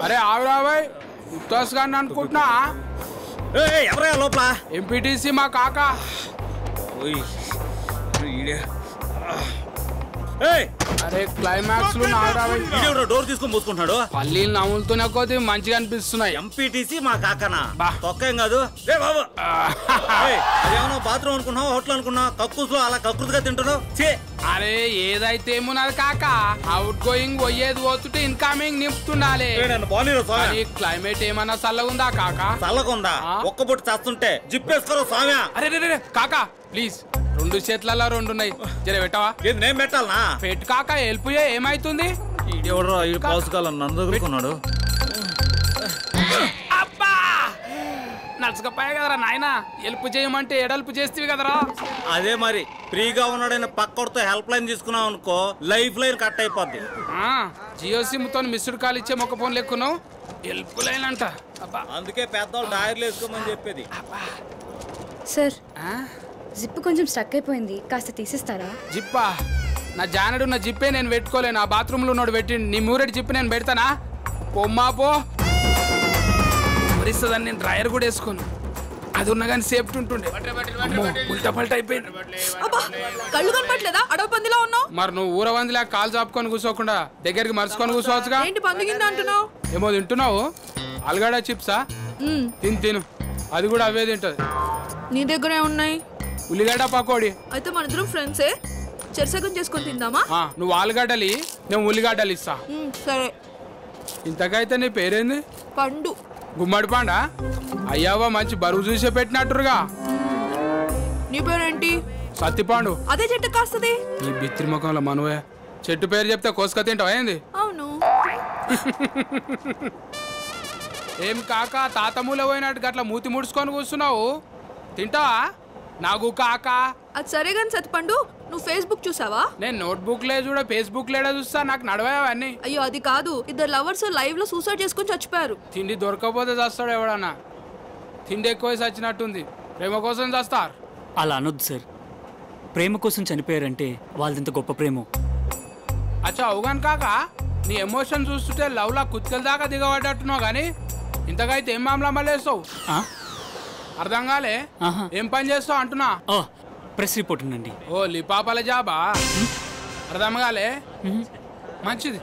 అరే ఆవిరాబాయ్ ఉత్తాస్ గారిని అనుకుంటున్నా ఏయ్, ఎవరయ్యా లోపల ఎంపీటీసీ మా కాక ఓయ్, ఈడే. ఏయ్, అరే క్లైమాక్స్ లో నాగరాబాయ్ ఈడెవడో డోర్ తీసుకొని మూసుకుంటున్నాడు పల్లీలు నవ్వులుతూనే కొద్ది మంచిగా అనిపిస్తున్నాయి ఎంపీటీసీ మా కాకనా బా. తొక్కేం కాదు రే బాబు ఏయ్, అదేమన్నా బాత్రూమ్ అనుకున్నావు హోటల్ అనుకున్నావు కక్కుసులో అలా కక్కుతుగా తింటున్నావు చే అరే ఏదైతే ఏమున్నది కాక అవుట్ గోయింగ్ పోయేది పోతుంటే ఇన్కమింగ్ నింపుతుండాలి నన్ను బాగాలేదు కానీ స్వామి క్లైమేట్ ఏమన్నా చల్లగుందా కాక చల్లకుందా ఆ? ఒక్క పొట్టు చేస్తుంటే జిప్పేసుకోరు స్వామి అరే రే, రే రే, కాక ప్లీజ్ రెండు చేతులలో రెండు ఉన్నాయి జర పెట్టవా ఏంది నేను పెట్టాలనా పెట్టు కాక వెళ్ళిపోయే ఏమైతుంది ఈడెవడో ఈ పాసుకాలం నన్ను దగ్గరుకున్నాడు అబ్బా నచ్చకపోయా కదరా నాయన హెల్ప్ చేయమంటే ఎడల్పు చేస్తేవి కదరా అదే మరి ఫ్రీగా ఉన్నాడని పక్కడితో హెల్ప్ లైన్ తీసుకున్నావు అనుకో లైఫ్ లైన్ కట్ అయిపోద్ది ఆ, జియో సిమ్ తో మిస్డ్ కాల్ ఇచ్చే మొక్క ఫోన్ లెక్కున్నావు హెల్ప్ లైన్ అంట అబ్బా అందుకే పెద్దవాళ్ళు టైర్లు వేసుకోమని చెప్పేది సార్ ఆ, జిప్ కొంచెం స్టక్ అయిపోయింది కాస్త తీసిస్తారా జిప్పా నా జానడు నా జిప్పే నేను పెట్టుకోలేను ఆ బాత్రూంలో ఉన్నాడు పెట్టి నీ మూరెడు జిప్ నేను పెడతానా పొమ్మా పో మరిస్తుందని నేను డ్రైయర్ కూడా వేసుకోను అది ఉన్నా కానీ సేఫ్టీ ఉంటుండే అమ్మో, ఉల్టా పల్టా అయిపోయింది అబ్బా కళ్ళు కనపట్లేదా అడవి పందిలా ఉన్నావు మరి నువ్వు ఊరవందిలా కాలు చాపుకొని కూర్చోకుండా దగ్గరికి మరుచుకొని కూర్చోవచ్చుగా ఏంటి పంది కింద అంటున్నావు ఏమో తింటున్నావు అల్గడా చిప్సా తిను తిను అది కూడా అవే తింటది నీ దగ్గరే ఉన్నాయి ఉల్లిగడ్డ పకోడి అయితే మన ఇద్దరం ఫ్రెండ్సే చెరసగం చేసుకొని తిందామా ఆ, నువ్వు ఆలుగడ్డలి నేను ఉల్లిగడ్డలు ఇస్తా మ్, సరే ఇంతకైతే నీ పేరేంది పండు గుమ్మడి పాండా అయ్యావా మంచి బరువు చూసే పెట్టినట్టురుగా నీ పేరేంటి సత్తిపాండు అదే చెట్టు కాస్తది నీ బిత్తిరి ముఖంలో మనవే చెట్టు పేరు చెప్తే కోసుక తింటావా ఏంది అవును ఏం కాక తాతమూల పోయినట్టు గట్ల మూతి ముడుచుకొని కూర్చున్నావు తింటావా నాకు కాక అది సరే కానీ సత్పండు నువ్వు ఫేస్బుక్ చూసావా నేను నోట్బుక్ లే చూడ ఫేస్బుక్ లేడా చూస్తా నాకు నడవవన్నీ అయ్యో అది కాదు ఇద్దరు లవర్స్ లైవ్ లో సూసైడ్ చేసుకొని చచ్చిపోయారు తిండి దొరకకపోతే చస్తాడు ఎవడన్నా తిండి ఎక్కువ చచ్చినట్టుంది ప్రేమ కోసం చస్తారు అలా అనొద్దు సార్ ప్రేమ కోసం చనిపోయారంటే వాళ్ళదింత గొప్ప ప్రేమ అచ్చా అవుగాను కాక నీ ఎమోషన్ చూస్తుంటే లవ్లా కుత్కల దాకా దిగబడ్డట్టున్నావు కానీ ఇంతకైతే ఏం మామలా మళ్ళేస్తావు అర్థం కాలే ఆహా. ఏం పని చేస్తావు అంటున్నా ఓ ప్రెస్ రిపోర్ట్ ఉందండి ఓ లిపాపల జాబా అర్థం కాలే మంచిది